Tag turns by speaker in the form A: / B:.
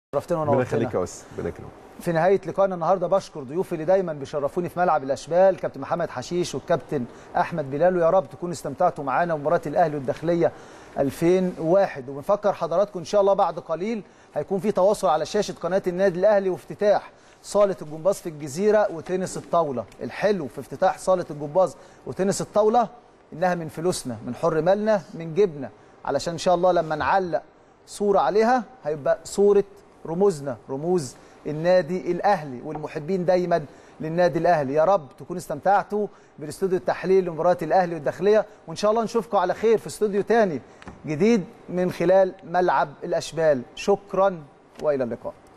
A: شرفتنا
B: ربنا
A: ونورتنا
B: يخليك يا اس ربنا يكرمك
A: في نهايه لقائنا النهارده بشكر ضيوفي اللي دايما بيشرفوني في ملعب الاشبال كابتن محمد حشيش والكابتن احمد بلال ويا رب تكونوا استمتعتوا معانا بمباراه الاهلي والداخليه 2001 وبنفكر حضراتكم ان شاء الله بعد قليل هيكون في تواصل على شاشه قناه النادي الاهلي وافتتاح صاله الجمباز في الجزيره وتنس الطاوله الحلو في افتتاح صاله الجمباز وتنس الطاوله انها من فلوسنا من حر مالنا من جبنا علشان ان شاء الله لما نعلق صوره عليها هيبقى صوره رموزنا رموز النادي الاهلي والمحبين دايما للنادي الاهلي يا رب تكونوا استمتعتوا بالاستوديو التحليل لمباراه الاهلي والداخليه وان شاء الله نشوفكم على خير في استوديو تاني جديد من خلال ملعب الاشبال شكرا والى اللقاء